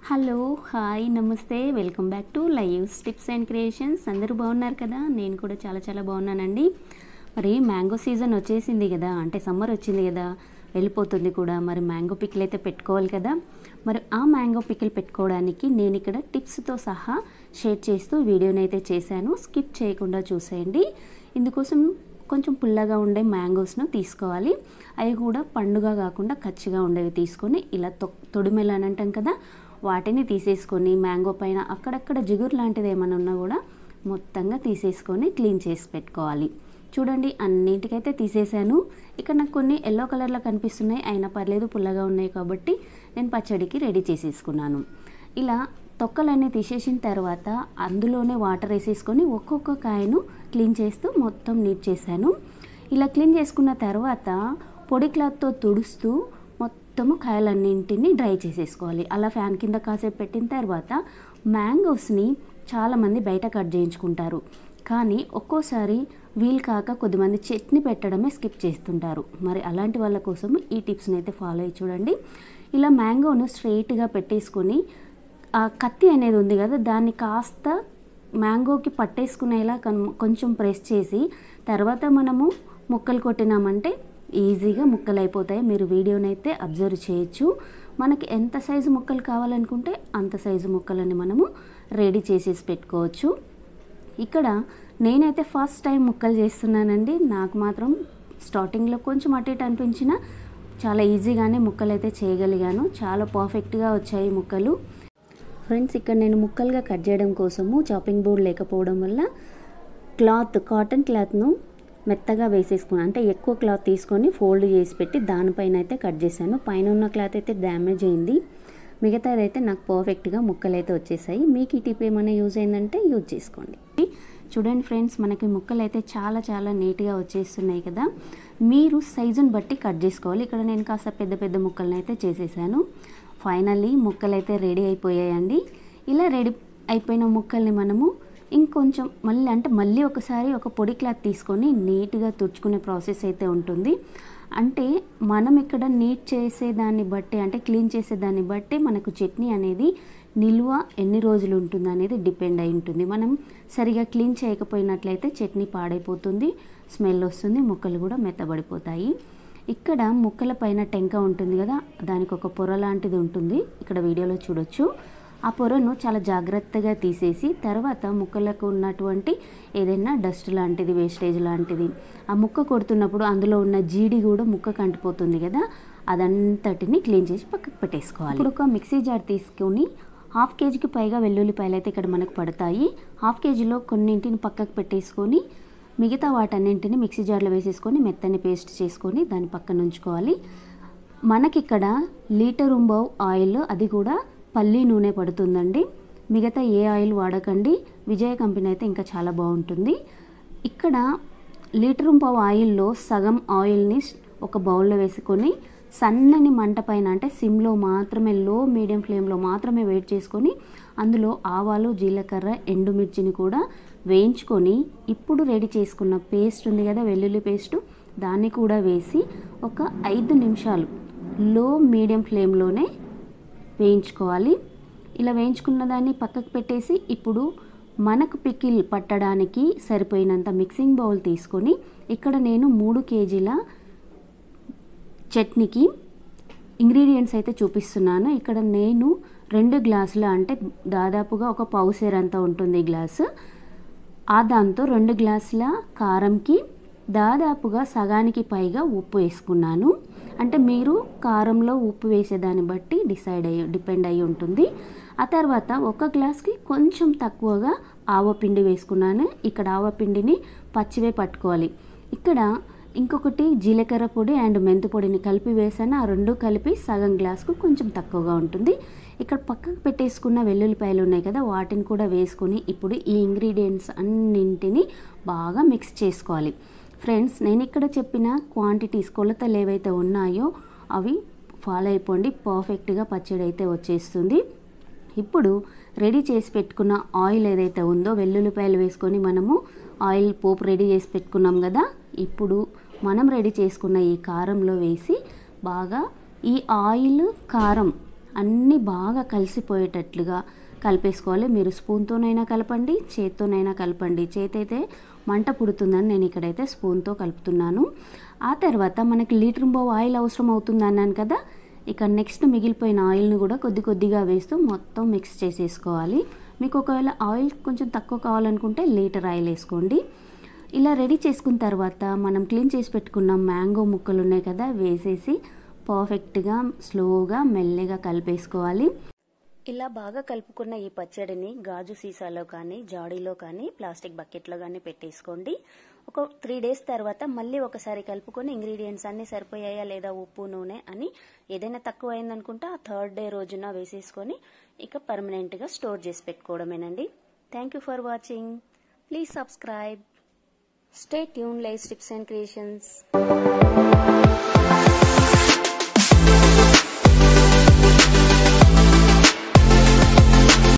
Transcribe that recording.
hello hi నమస్తే welcome back to live tips and creations అందరూ బాగున్నారు కదా నేను కూడా చాలా చాలా బాగున్నానండి మరి మ్యాంగో సీజన్ వచ్చేసింది కదా అంటే సమ్మర్ వచ్చింది కదా వెళ్ళిపోతుంది కూడా మరి మ్యాంగో పికిల్ అయితే పెట్టుకోవాలి కదా మరి ఆ మ్యాంగో పికిల్ పెట్టుకోవడానికి నేను ఇక్కడ టిప్స్తో సహా షేర్ చేస్తూ వీడియోని అయితే చేశాను స్కిప్ చేయకుండా చూసేయండి ఇందుకోసం కొంచెం పుల్లగా ఉండే మ్యాంగోస్ను తీసుకోవాలి అవి కూడా పండుగ కాకుండా కచ్చిగా ఉండేవి తీసుకొని ఇలా తొ తొడిమెలు అని అంటాం కదా వాటిని తీసేసుకొని మ్యాంగో పైన అక్కడక్కడ జిగురు లాంటిది ఏమైనా ఉన్నా కూడా మొత్తంగా తీసేసుకొని క్లీన్ చేసి పెట్టుకోవాలి చూడండి అన్నింటికైతే తీసేసాను ఇక్కడ నాకు కొన్ని ఎల్లో కలర్లో కనిపిస్తున్నాయి అయినా పర్లేదు పుల్లగా ఉన్నాయి కాబట్టి నేను పచ్చడికి రెడీ చేసేసుకున్నాను ఇలా తొక్కలన్నీ తీసేసిన తర్వాత అందులోనే వాటర్ వేసేసుకొని ఒక్కొక్క కాయను క్లీన్ చేస్తూ మొత్తం నీట్ చేశాను ఇలా క్లీన్ చేసుకున్న తర్వాత పొడి క్లాత్తో తుడుస్తూ మొత్తము కాయలన్నింటినీ డ్రై చేసేసుకోవాలి అలా ఫ్యాన్ కింద కాసేపు పెట్టిన తర్వాత మ్యాంగోస్ని చాలామంది బయట కట్ చేయించుకుంటారు కానీ ఒక్కోసారి వీలు కాక కొద్దిమంది చట్నీ పెట్టడమే స్కిప్ చేస్తుంటారు మరి అలాంటి వాళ్ళ కోసం ఈ టిప్స్ని అయితే ఫాలో అయ్యి చూడండి ఇలా మ్యాంగోను స్ట్రైట్గా పెట్టేసుకొని ఆ కత్తి అనేది ఉంది కదా దాన్ని కాస్త మ్యాంగోకి పట్టేసుకునేలా కన్- కొంచెం ప్రెస్ చేసి తర్వాత మనము ముక్కలు కొట్టినామంటే ఈజీగా ముక్కలు అయిపోతాయి మీరు వీడియోనైతే అబ్జర్వ్ చేయొచ్చు మనకి ఎంత సైజు ముక్కలు కావాలనుకుంటే అంత సైజు ముక్కలని మనము రెడీ చేసేసి పెట్టుకోవచ్చు ఇక్కడ నేనైతే ఫస్ట్ టైం ముక్కలు చేస్తున్నానండి నాకు మాత్రం స్టార్టింగ్లో కొంచెం అటు ఇటు అనిపించిన చాలా ఈజీగానే ముక్కలు అయితే చేయగలిగాను చాలా పర్ఫెక్ట్గా వచ్చాయి ముక్కలు ఫ్రెండ్స్ ఇక్కడ నేను ముక్కలుగా కట్ చేయడం కోసము చాపింగ్ బోర్డ్ లేకపోవడం వల్ల క్లాత్ కాటన్ క్లాత్ను మెత్తగా వేసేసుకున్నాను అంటే ఎక్కువ క్లాత్ తీసుకొని ఫోల్డ్ చేసి పెట్టి దానిపైన అయితే కట్ చేశాను పైన ఉన్న క్లాత్ అయితే డ్యామేజ్ అయింది మిగతాది అయితే నాకు పర్ఫెక్ట్గా ముక్కలు అయితే వచ్చేసాయి మీకు ఈ టిప్ ఏమైనా యూజ్ అయిందంటే యూజ్ చేసుకోండి చూడండి ఫ్రెండ్స్ మనకి ముక్కలు అయితే చాలా చాలా నీట్గా వచ్చేస్తున్నాయి కదా మీరు సైజుని బట్టి కట్ చేసుకోవాలి ఇక్కడ నేను కాస్త పెద్ద పెద్ద ముక్కలను అయితే చేసేసాను ఫైనల్లీ ముక్కలు అయితే రెడీ అయిపోయాయండి ఇలా రెడీ అయిపోయిన ముక్కల్ని మనము ఇంకొంచెం మళ్ళీ అంటే మళ్ళీ ఒకసారి ఒక పొడి క్లాత్ తీసుకొని నీట్గా తుడుచుకునే ప్రాసెస్ అయితే ఉంటుంది అంటే మనం ఇక్కడ నీట్ చేసేదాన్ని బట్టి అంటే క్లీన్ చేసేదాన్ని బట్టి మనకు చట్నీ అనేది నిల్వ ఎన్ని రోజులు ఉంటుంది అనేది డిపెండ్ అయి ఉంటుంది మనం సరిగా క్లీన్ చేయకపోయినట్లయితే చట్నీ పాడైపోతుంది స్మెల్ వస్తుంది ముక్కలు కూడా మెత్తబడిపోతాయి ఇక్కడ ముక్కల పైన టెంక ఉంటుంది కదా దానికి ఒక పొర లాంటిది ఉంటుంది ఇక్కడ వీడియోలో చూడొచ్చు ఆ పొరను చాలా జాగ్రత్తగా తీసేసి తర్వాత ముక్కలకు ఉన్నటువంటి ఏదైనా డస్ట్ లాంటిది వేస్టేజ్ లాంటిది ఆ ముక్క కొడుతున్నప్పుడు అందులో ఉన్న జీడి కూడా ముక్కకు అంటిపోతుంది కదా అదంతటిని క్లీన్ చేసి పక్కకు పెట్టేసుకోవాలి ఇప్పుడు ఒక మిక్సీ జార్ తీసుకొని హాఫ్ కేజీకి పైగా వెల్లుల్లిపాయలు అయితే ఇక్కడ మనకు పడతాయి హాఫ్ కేజీలో కొన్నింటిని పక్కకు పెట్టేసుకొని మిగతా వాటన్నింటిని మిక్సీ జార్లో వేసేసుకొని మెత్తని పేస్ట్ చేసుకొని దాన్ని పక్కన ఉంచుకోవాలి మనకిక్కడ లీటర్ ఉంబవ్ ఆయిల్ అది కూడా పల్లి నూనె పడుతుందండి మిగతా ఏ ఆయిల్ వాడకండి విజయ కంపెనీ అయితే ఇంకా చాలా బాగుంటుంది ఇక్కడ లీటర్ ఉంపావు ఆయిల్లో సగం ఆయిల్ని ఒక బౌల్లో వేసుకొని సన్నని మంట పైన అంటే సిమ్లో మాత్రమే లో మీడియం ఫ్లేమ్లో మాత్రమే వేడి చేసుకొని అందులో ఆవాలు జీలకర్ర ఎండుమిర్చిని కూడా వేయించుకొని ఇప్పుడు రెడీ చేసుకున్న పేస్ట్ ఉంది కదా వెల్లుల్లి పేస్ట్ దాన్ని కూడా వేసి ఒక ఐదు నిమిషాలు లో మీడియం ఫ్లేమ్లోనే వేయించుకోవాలి ఇలా వేయించుకున్న దాన్ని పక్కకు పెట్టేసి ఇప్పుడు మనకు పికిల్ పట్టడానికి సరిపోయినంత మిక్సింగ్ బౌల్ తీసుకొని ఇక్కడ నేను మూడు కేజీల చట్నీకి ఇంగ్రీడియంట్స్ అయితే చూపిస్తున్నాను ఇక్కడ నేను రెండు గ్లాసుల అంటే దాదాపుగా ఒక పౌసేర్ అంతా ఉంటుంది గ్లాసు ఆ దాంతో రెండు గ్లాసుల కారంకి దాదాపుగా సగానికి పైగా ఉప్పు వేసుకున్నాను అంటే మీరు కారంలో ఉప్పు వేసేదాన్ని బట్టి డిసైడ్ అయ్యి డిపెండ్ అయ్యి ఉంటుంది ఆ తర్వాత ఒక గ్లాస్కి కొంచెం తక్కువగా ఆవపిండి వేసుకున్నాను ఇక్కడ ఆవపిండిని పచ్చివే పట్టుకోవాలి ఇక్కడ ఇంకొకటి జీలకర్ర పొడి అండ్ మెంతు పొడిని కలిపి వేసాను ఆ రెండు కలిపి సగం గ్లాస్కు కొంచెం తక్కువగా ఉంటుంది ఇక్కడ పక్కకు పెట్టేసుకున్న వెల్లుల్లిపాయలు ఉన్నాయి కదా వాటిని కూడా వేసుకొని ఇప్పుడు ఈ ఇంగ్రీడియంట్స్ అన్నింటినీ బాగా మిక్స్ చేసుకోవాలి ఫ్రెండ్స్ నేను ఇక్కడ చెప్పిన క్వాంటిటీస్ కొలతలు ఏవైతే ఉన్నాయో అవి ఫాలో అయిపోండి పర్ఫెక్ట్గా పచ్చడి అయితే వచ్చేస్తుంది ఇప్పుడు రెడీ చేసి పెట్టుకున్న ఆయిల్ ఏదైతే ఉందో వెల్లుల్లిపాయలు వేసుకొని మనము ఆయిల్ పోపు రెడీ చేసి పెట్టుకున్నాం కదా ఇప్పుడు మనం రెడీ చేసుకున్న ఈ కారంలో వేసి బాగా ఈ ఆయిల్ కారం అన్నీ బాగా కలిసిపోయేటట్లుగా కలిపేసుకోవాలి మీరు స్పూన్తోనైనా కలపండి చేత్తోనైనా కలపండి చేతి అయితే మంట పుడుతుందని నేను ఇక్కడైతే స్పూన్తో కలుపుతున్నాను ఆ తర్వాత మనకి లీటర్ బావు ఆయిల్ అవసరం అవుతుంది అన్నాను కదా ఇక నెక్స్ట్ మిగిలిపోయిన ఆయిల్ని కూడా కొద్ది కొద్దిగా వేస్తూ మొత్తం మిక్స్ చేసేసుకోవాలి మీకు ఒకవేళ ఆయిల్ కొంచెం తక్కువ కావాలనుకుంటే లీటర్ ఆయిల్ వేసుకోండి ఇలా రెడీ చేసుకున్న తర్వాత మనం క్లీన్ చేసి పెట్టుకున్న మ్యాంగో ముక్కలు ఉన్నాయి కదా వేసేసి పర్ఫెక్ట్గా స్లోగా మెల్లగా కలిపేసుకోవాలి ఇలా బాగా కలుపుకున్న ఈ పచ్చడిని గాజు సీసాలో కానీ జాడీలో కానీ ప్లాస్టిక్ బకెట్లో కానీ పెట్టేసుకోండి ఒక త్రీ డేస్ తర్వాత మళ్ళీ ఒకసారి కలుపుకొని ఇంగ్రీడియంట్స్ అన్నీ సరిపోయాయా లేదా ఉప్పు నూనె అని ఏదైనా తక్కువ అయిందనుకుంటే ఆ థర్డ్ డే రోజున వేసేసుకొని ఇక పర్మనెంట్గా స్టోర్ చేసి పెట్టుకోవడమేనండి thank you for watching please subscribe stay tune life tips and creations